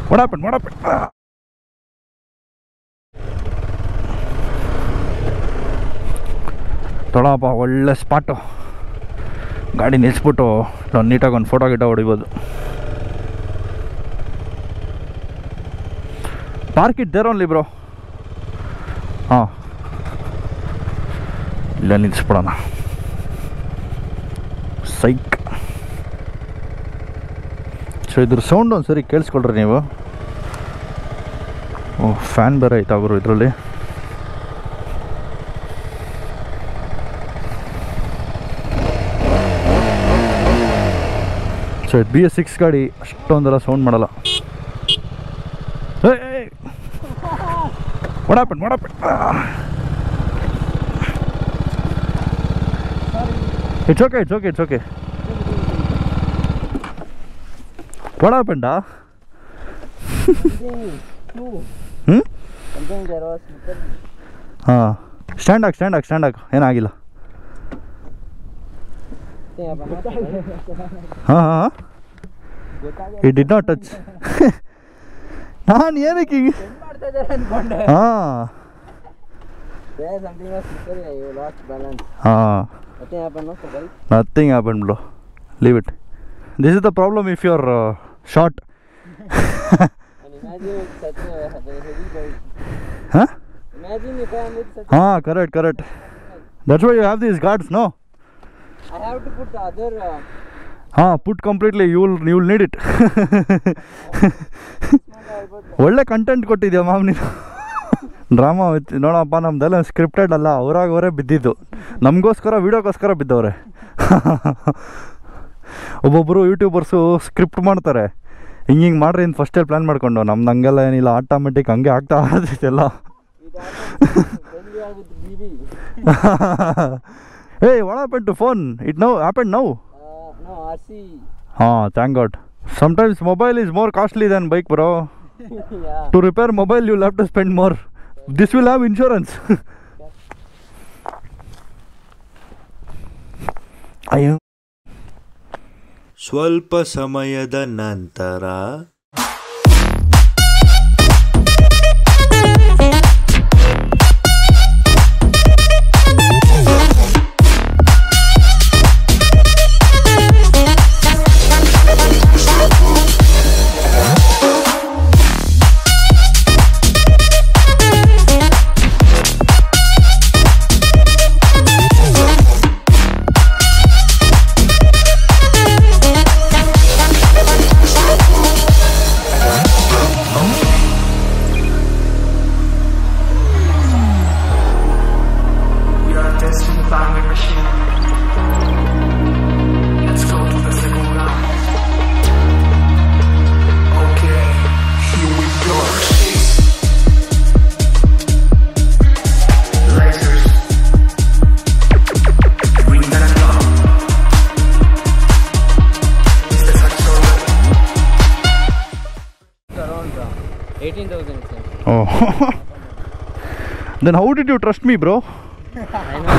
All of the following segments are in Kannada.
ವಡಾಪನ್ ವಡಾಪನ್ ತೊಳಪ್ಪ ಒಳ್ಳೆ ಸ್ಪಾಟು ಗಾಡಿ ನಿಲ್ಲಿಸ್ಬಿಟ್ಟು ನಾವು ನೀಟಾಗಿ ಒಂದು ಫೋಟೋ ಗಿಟೋ ಹೊಡಿಬೋದು park it there only bro ಹಾಂ ಇಲ್ಲ ನಿಲ್ಲಿಸ್ಬಿಡೋಣ ಸೈಕ್ ಸೊ ಇದ್ರ ಸೌಂಡ್ ಒಂದು ಸರಿ ಕೇಳಿಸ್ಕೊಳ್ರಿ ನೀವು ಓ ಫ್ಯಾನ್ ಬೇರೆ ಐತಾ ಅವರು ಇದರಲ್ಲಿ ಸೊ ಇದು ಬಿ ಎಸ್ ಸಿಕ್ಸ್ ಗಾಡಿ ಅಷ್ಟೊಂದೆಲ್ಲ ಸೌಂಡ್ ಮಾಡಲ್ಲ ವಡಾಪನ್ ವಡಾಪನ್ it's okay it's okay it's okay ವಡಾಪಂಡ ಹ್ಞೂ Something there was little ಹಾಂ ಸ್ಟ್ಯಾಂಡ್ ಹಾಕ್ ಸ್ಟ್ಯಾಂಡ್ ಹಾಕ್ ಸ್ಟ್ಯಾಂಡ್ ಹಾಕ್ ಏನಾಗಿಲ್ಲ thing about ಹಾಂ ಹಾಂ ಈ ಡಿಡ್ ನಾಟ್ ಟಚ್ ನಾನು ಏನಕ್ಕೆ ಹಿಂಗೆ ಮಾಡ್ತಾ ಇದ್ದಾರೆ ಅನ್ಕೊಂಡೆ ಹಾಂ There something was slippery, you lost balance. ಹಾಂ Nothing happened, no, so guys. Nothing happen bro leave it this is the problem if you are short And imagine with such a he- heavy bike. ಹಾಂ Imagine if I am with such ಹಾಂ correct correct that's why you have these guards no I have to put the other uh, ಹಾಂ put completely you will you will need it small elbow. ಒಳ್ಳೆ ಕಂಟೆಂಟ್ ಕೊಟ್ಟಿದ್ಯಾ ಮಾಮ್ ನೀನು ಡ್ರಾಮಾ ನೋಡಪ್ಪ ನಮ್ದೆಲ್ಲ ಸ್ಕ್ರಿಪ್ಟೆಡ್ ಅಲ್ಲ ಅವ್ರಾಗ ಅವರೇ ಬಿದ್ದಿದ್ದು ನಮಗೋಸ್ಕರ ವೀಡಿಯೋಗೋಸ್ಕರ ಬಿದ್ದವ್ರೆ ಒಬ್ಬೊಬ್ಬರು ಯೂಟ್ಯೂಬರ್ಸು ಸ್ಕ್ರಿಪ್ಟ್ ಮಾಡ್ತಾರೆ ಹಿಂಗೆ ಹಿಂಗೆ ಮಾಡ್ರಿ ಅಂತ ಫಸ್ಟೇ ಪ್ಲ್ಯಾನ್ ಮಾಡ್ಕೊಂಡು ನಮ್ದು ಹಂಗೆಲ್ಲ ಏನಿಲ್ಲ ಆಟೋಮೆಟಿಕ್ ಹಂಗೆ ಆಗ್ತಾ ಇರ್ತೈತೆಲ್ಲ With auto, when we are with BB. ಏಯ್ ಒಳ ಪೆಟ್ಟು phone it now happen now Uh, no, RC. ಹಾಂ thank god sometimes mobile is more costly then bike bro yeah. To repair mobile you have to spend more this will have insurance ಅಯ್ಯೋ ಸ್ವಲ್ಪ ಸಮಯದ ನಂತರ We are destined family machine. Let's go to the second round. Okay, here we go. Lasers. Bring that up. Is the touch already? Around uh, 18,000 itself. Oh. then how did you trust me, bro? I know,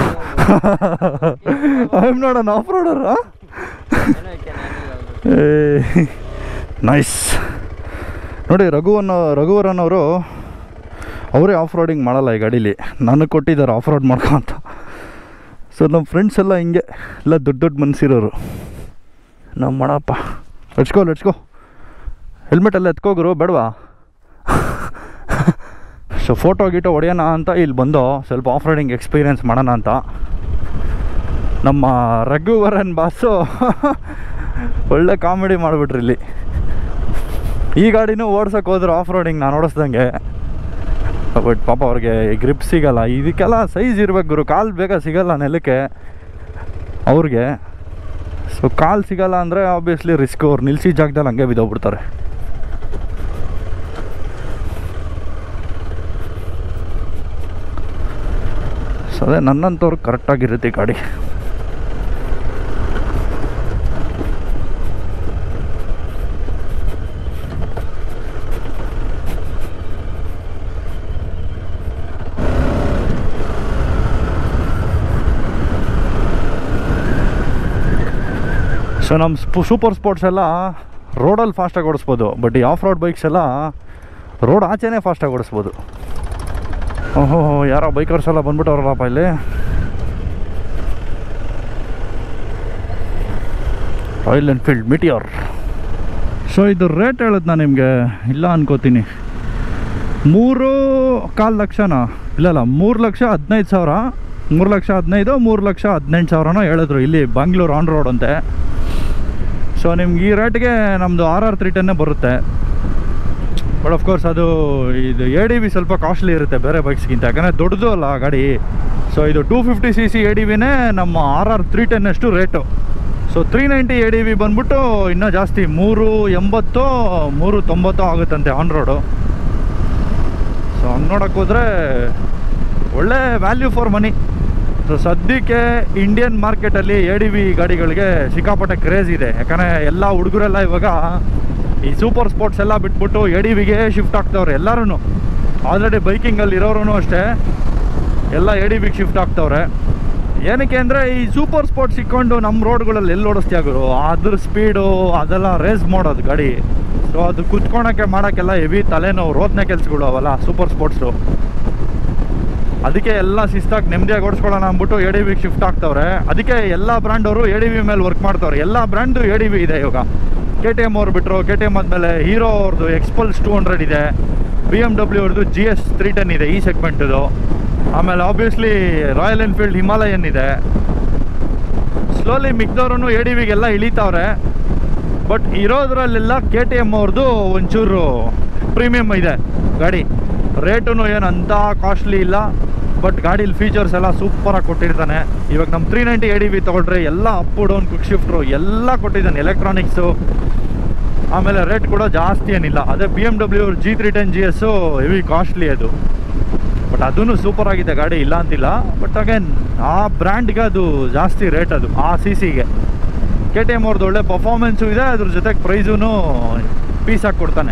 I I'm not an off-roader, huh? know, I know you can handle all this. Nice ನೋಡಿ ರಘು ಅನ್ನೋ ರಘುವರನ್ ಅವರು ಅವರೇ ಆಫ್ ರೋಡಿಂಗ್ ಮಾಡಲ್ಲ ಈ ಗಾಡೀಲಿ ನನಗೆ ಕೊಟ್ಟಿದ್ದಾರೆ ಆಫ್ ರೋಡ್ ಮಾಡ್ಕೊ ಅಂತ ಸೊ ನಮ್ಮ ಫ್ರೆಂಡ್ಸ್ ಎಲ್ಲ ಹಿಂಗೆ ಎಲ್ಲ ದೊಡ್ಡ ದೊಡ್ಡ ಮನ್ಸಿರೋರು ನಾವು ಮಾಡಪ್ಪ ಲೆಟ್ಸ್ಕೋ ಲೆಟ್ಸ್ಕೋ ಹೆಲ್ಮೆಟ್ ಎಲ್ಲ ಎತ್ಕೋಗ್ರು ಬೇಡವಾ ಸೊ ಫೋಟೋ ಗೀಟೋ ಹೊಡೆಯೋಣ ಅಂತ ಇಲ್ಲಿ ಬಂದು ಸ್ವಲ್ಪ ಆಫ್ ರೋಡಿಂಗ್ ಎಕ್ಸ್ಪೀರಿಯೆನ್ಸ್ ಮಾಡೋಣ ಅಂತ ನಮ್ಮ ರಘುವರನ್ ಬಾಸು ಒಳ್ಳೆ ಕಾಮಿಡಿ ಮಾಡಿಬಿಟ್ರಿ ಇಲ್ಲಿ ಈ ಗಾಡಿನೂ ಓಡ್ಸೋಕೆ ಹೋದ್ರು ಆಫ್ ರೋಡಿಂಗ್ ನಾನು ಓಡಿಸ್ದಂಗೆ ಬಟ್ ಪಾಪ ಅವ್ರಿಗೆ ಗ್ರಿಪ್ ಸಿಗಲ್ಲ ಇದಕ್ಕೆಲ್ಲ ಸೈಜ್ ಇರ್ಬೇಕು ಗುರು ಕಾಲು ಬೇಗ ಸಿಗಲ್ಲ ನೆಲಕ್ಕೆ ಅವ್ರಿಗೆ ಸೊ ಕಾಲು ಸಿಗಲ್ಲ ಅಂದರೆ ಆಬ್ವಿಯಸ್ಲಿ ರಿಸ್ಕ್ ಅವ್ರು ನಿಲ್ಸಿ ಜಾಗದಲ್ಲಿ ಹಂಗೆ ಬಿದ್ದೋಗ್ಬಿಡ್ತಾರೆ ಸೊ ಅದೇ ನನ್ನಂಥವ್ರು ಕರೆಕ್ಟಾಗಿರುತ್ತೆ ಈ ಗಾಡಿ ಸೊ ನಮ್ಮ ಸ್ಪು ಸೂಪರ್ ಸ್ಪೋರ್ಟ್ಸ್ ಎಲ್ಲ ರೋಡಲ್ಲಿ ಫಾಸ್ಟಾಗಿ ಓಡಿಸ್ಬೋದು ಬಟ್ ಈ ಆಫ್ ರೋಡ್ ಬೈಕ್ಸ್ ಎಲ್ಲ ರೋಡ್ ಆಚೆನೇ ಫಾಸ್ಟಾಗಿ ಓಡಿಸ್ಬೋದು ಓಹೋ ಯಾರೋ ಬೈಕರ್ಸ್ ಎಲ್ಲ ಬಂದ್ಬಿಟ್ಟವ್ರಲ್ಲಪ್ಪ ಇಲ್ಲಿ ರಾಯಲ್ ಎನ್ಫೀಲ್ಡ್ ಮಿಟಿಯೋರ್ ಸೊ ಇದು ರೇಟ್ ಹೇಳದ್ ನಾನು ನಿಮಗೆ ಇಲ್ಲ ಅನ್ಕೋತೀನಿ ಮೂರು ಕಾಲು ಲಕ್ಷನಾ ಇಲ್ಲ ಇಲ್ಲ ಮೂರು ಲಕ್ಷ ಹದಿನೈದು ಸಾವಿರ ಮೂರು ಲಕ್ಷ ಹದಿನೈದು ಮೂರು ಲಕ್ಷ ಹದಿನೆಂಟು ಸಾವಿರನೋ ಹೇಳಿದ್ರು ಇಲ್ಲಿ ಬೆಂಗಳೂರು ಆನ್ ರೋಡ್ ಅಂತೆ ಸೊ ನಿಮ್ಗೆ ಈ ರೇಟ್ಗೆ ನಮ್ಮದು ಆರ್ ಆರ್ ತ್ರೀ ಟೆನ್ನೇ ಬರುತ್ತೆ ಬಟ್ ಆಫ್ಕೋರ್ಸ್ ಅದು ಇದು ಎ ಡಿ ವಿ ಸ್ವಲ್ಪ ಕಾಸ್ಟ್ಲಿ ಇರುತ್ತೆ ಬೇರೆ ಬೈಕ್ಸ್ಗಿಂತ ಯಾಕಂದರೆ ದೊಡ್ಡದು ಅಲ್ಲ ಆ ಗಾಡಿ ಸೊ ಇದು two fifty C C A D ವಿನೇ ನಮ್ಮ ಆರ್ ಆರ್ ತ್ರೀ ಟೆನ್ ಅಷ್ಟು rate so three ninety A D V ಬಂದ್ಬಿಟ್ಟು ಇನ್ನೂ ಜಾಸ್ತಿ ಮೂರು ಎಂಬತ್ತು ಮೂರು ತೊಂಬತ್ತು ಆಗುತ್ತಂತೆ ಆನ್ ರೋಡು ಸೊ ಹಂಗೆ ನೋಡೋಕೆ ಹೋದರೆ ಒಳ್ಳೆ ವ್ಯಾಲ್ಯೂ ಫಾರ್ ಮನಿ ಸೊ ಸದ್ಯಕ್ಕೆ ಇಂಡಿಯನ್ ಮಾರ್ಕೆಟಲ್ಲಿ ಎ ಡಿ ವಿ ಗಾಡಿಗಳಿಗೆ ಸಿಕ್ಕಾಪಟ್ಟೆ ಕ್ರೇಜ್ ಇದೆ ಯಾಕಂದರೆ ಎಲ್ಲ ಹುಡುಗರೆಲ್ಲ ಇವಾಗ ಈ ಸೂಪರ್ ಸ್ಪೋರ್ಟ್ಸ್ ಎಲ್ಲ ಬಿಟ್ಬಿಟ್ಟು ಎ ಡಿ ವಿಗೆ ಶಿಫ್ಟ್ ಆಗ್ತವ್ರೆ ಎಲ್ಲರೂ ಆಲ್ರೆಡಿ ಬೈಕಿಂಗಲ್ಲಿ ಇರೋರು ಅಷ್ಟೇ ಎಲ್ಲ ಎ ಡಿ ವಿಗೆ ಶಿಫ್ಟ್ ಆಗ್ತವ್ರೆ ಏನಕ್ಕೆ ಅಂದರೆ ಈ ಸೂಪರ್ ಸ್ಪೋರ್ಟ್ಸ್ ಸಿಕ್ಕೊಂಡು ನಮ್ಮ ರೋಡ್ಗಳಲ್ಲಿ ಎಲ್ಲಿ ಓಡಿಸ್ತೀಯ ಗುರು ಅದ್ರ ಸ್ಪೀಡು ಅದೆಲ್ಲ ರೇಸ್ ಮಾಡೋದು ಗಾಡಿ ಸೊ ಅದು ಕುತ್ಕೊಳಕ್ಕೆ ಮಾಡೋಕ್ಕೆಲ್ಲ ಹೆವಿ ತಲೆನೋವು ರೋದನೆ ಕೆಲ್ಸಗಳು ಅವಲ್ಲ ಸೂಪರ್ ಸ್ಪೋರ್ಟ್ಸು ಅದಕ್ಕೆ ಎಲ್ಲ ಶಿಸ್ತಾಗಿ ನೆಮ್ಮದಿಯಾಗಿ ಓಡಿಸ್ಕೊಳ್ಳೋಣ ಅಂದ್ಬಿಟ್ಟು ಎ ಡಿ ವಿಗೆ ಶಿಫ್ಟ್ ಆಗ್ತವ್ರೆ ಅದಕ್ಕೆ ಎಲ್ಲ ಬ್ರ್ಯಾಂಡವರು ಎ ಡಿ ವಿ ಮೇಲೆ ವರ್ಕ್ ಮಾಡ್ತವ್ರೆ ಎಲ್ಲ ಬ್ರ್ಯಾಂಡು ಎ ಡಿ ವಿ ಇದೆ ಇವಾಗ ಕೆ ಟಿ ಎಮ್ ಅವ್ರು ಬಿಟ್ಟರು ಕೆ ಟಿ ಎಮ್ ಆದಮೇಲೆ ಹೀರೋ ಅವ್ರದ್ದು ಎಕ್ಸ್ಪಲ್ಸ್ ಟೂ ಹಂಡ್ರೆಡ್ ಇದೆ ಬಿ ಎಮ್ ಡಬ್ಲ್ಯೂ ಅವ್ರದ್ದು ಜಿ ಎಸ್ ತ್ರೀ ಟೆನ್ ಇದೆ ಈ ಸೆಗ್ಮೆಂಟದು ಆಮೇಲೆ ಆಬ್ವಿಯಸ್ಲಿ ರಾಯಲ್ ಎನ್ಫೀಲ್ಡ್ ಹಿಮಾಲಯನ್ ಇದೆ ಸ್ಲೋಲಿ ಮಿಕ್ದವ್ರು ಎ ಡಿ ವಿಗೆಲ್ಲ ಇಳಿತಾವ್ರೆ ಬಟ್ ಇರೋದ್ರಲ್ಲೆಲ್ಲ ಕೆ ಟಿ ಎಮ್ ಅವ್ರದ್ದು ಒಂಚೂರು ಪ್ರೀಮಿಯಮ್ ಇದೆ ಗಾಡಿ ರೇಟು ಏನು ಅಂಥ ಕಾಸ್ಟ್ಲಿ ಇಲ್ಲ ಬಟ್ ಗಾಡೀಲಿ ಫೀಚರ್ಸ್ ಎಲ್ಲ ಸೂಪರಾಗಿ ಕೊಟ್ಟಿರ್ತಾನೆ ಇವಾಗ ನಮ್ಮ three ninety A D V ತೊಗೊಂಡ್ರೆ ಎಲ್ಲ ಅಪ್ ಡೌನ್ ಕ್ವಿಕ್ ಶಿಫ್ಟ್ರು ಎಲ್ಲ ಕೊಟ್ಟಿದ್ದಾನೆ ಎಲೆಕ್ಟ್ರಾನಿಕ್ಸು ಆಮೇಲೆ ರೇಟ್ ಕೂಡ ಜಾಸ್ತಿ ಏನಿಲ್ಲ ಅದೇ B M W G three ten G S heavy costly ಅದು ಬಟ್ ಅದೂ ಸೂಪರ್ ಆಗಿದೆ ಗಾಡಿ ಇಲ್ಲ ಅಂತಿಲ್ಲ ಬಟ್ ಅಗೇನ್ ಆ ಬ್ರ್ಯಾಂಡ್ಗೆ ಅದು ಜಾಸ್ತಿ ರೇಟ್ ಅದು ಆ ಸಿ ಸಿಗೆ ಕೆ ಟಿ ಎಮ್ ಅವ್ರದ್ದು ಒಳ್ಳೆ ಪರ್ಫಾರ್ಮೆನ್ಸು ಇದೆ ಅದ್ರ ಜೊತೆಗೆ ಪ್ರೈಸೂ ಪೀಸಾಗಿ ಕೊಡ್ತಾನೆ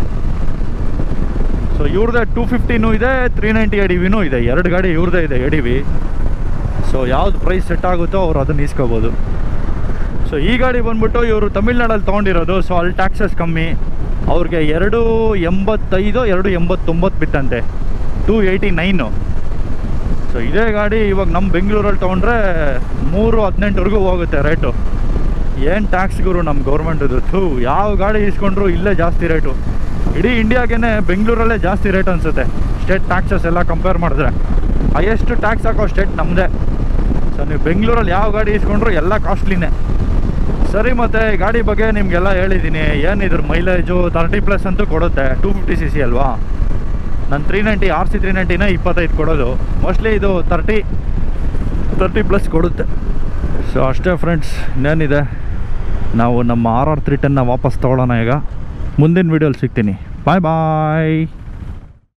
ಸೊ ಇವ್ರದ್ದೇ ಟೂ ಫಿಫ್ಟಿನೂ ಇದೆ ತ್ರೀ ನೈಂಟಿ ಎ ಡಿ ವಿನೂ ಇದೆ ಎರಡು ಗಾಡಿ ಇವ್ರದ್ದೇ ಇದೆ ಎ ಡಿ ವಿ ಸೊ ಯಾವ್ದು ಪ್ರೈಸ್ ಸೆಟ್ ಆಗುತ್ತೋ ಅವ್ರು ಅದನ್ನ ಇಸ್ಕೋಬೋದು ಸೊ ಈ ಗಾಡಿ ಬಂದ್ಬಿಟ್ಟು ಇವರು ತಮಿಳ್ನಾಡಲ್ಲಿ ತೊಗೊಂಡಿರೋದು ಸೊ ಅಲ್ಲಿ ಟ್ಯಾಕ್ಸಸ್ ಕಮ್ಮಿ ಅವ್ರಿಗೆ ಎರಡು ಎಂಬತ್ತೈದು ಎರಡು ಎಂಬತ್ತೊಂಬತ್ತು ಬಿತ್ತಂತೆ ಟೂ ಏಯ್ಟಿ ನೈನು ಸೊ ಇದೇ ಗಾಡಿ ಇವಾಗ ನಮ್ಮ ಬೆಂಗಳೂರಲ್ಲಿ ತೊಗೊಂಡ್ರೆ ಮೂರು ಹದಿನೆಂಟವರೆಗೂ ಹೋಗುತ್ತೆ ರೇಟು ಏನು ಟ್ಯಾಕ್ಸ್ ಗುರು ನಮ್ಮ ಗೌರ್ಮೆಂಟದು ಥೂ ಯಾವ ಗಾಡಿ ಇಸ್ಕೊಂಡ್ರು ಇಲ್ಲೇ ಜಾಸ್ತಿ ರೇಟು ಇಡೀ ಇಂಡಿಯಾಗೇನೆ ಬೆಂಗಳೂರಲ್ಲೇ ಜಾಸ್ತಿ ರೇಟ್ ಅನಿಸುತ್ತೆ ಸ್ಟೇಟ್ ಟ್ಯಾಕ್ಸಸ್ ಎಲ್ಲ ಕಂಪೇರ್ ಮಾಡಿದ್ರೆ ಹೈಯೆಸ್ಟ್ ಟ್ಯಾಕ್ಸ್ ಹಾಕೋ ಸ್ಟೇಟ್ ನಮ್ಮದೇ ಸೊ ನೀವು ಬೆಂಗಳೂರಲ್ಲಿ ಯಾವ ಗಾಡಿ ಇಸ್ಕೊಂಡ್ರು ಎಲ್ಲ ಕಾಸ್ಟ್ಲಿನೇ ಸರಿ ಮತ್ತೆ ಈ ಗಾಡಿ ಬಗ್ಗೆ ನಿಮಗೆಲ್ಲ ಹೇಳಿದ್ದೀನಿ ಏನು ಇದ್ರ ಮೈಲೇಜು ತರ್ಟಿ ಪ್ಲಸ್ ಅಂತೂ ಕೊಡುತ್ತೆ ಟೂ ಫಿಫ್ಟಿ ಸಿ ಸಿ ಅಲ್ವಾ ನಾನು three ninety R C three ನೈಂಟಿನ ಇಪ್ಪತ್ತೈದು ಕೊಡೋದು ಮೋಸ್ಟ್ಲಿ ಇದು ತರ್ಟಿ ತರ್ಟಿ ಪ್ಲಸ್ ಕೊಡುತ್ತೆ ಸೊ ಅಷ್ಟೇ ಫ್ರೆಂಡ್ಸ್ ಇನ್ನೇನಿದೆ ನಾವು ನಮ್ಮ ಆರ್ ಆರ್ ತ್ರೀ ಟೆನ್ನ ವಾಪಸ್ ತೊಗೊಳ್ಳೋಣ ಈಗ ಮುಂದಿನ ವೀಡಿಯೋಲಿ ಸಿಗ್ತೀನಿ ಬಾಯ್ ಬಾಯ್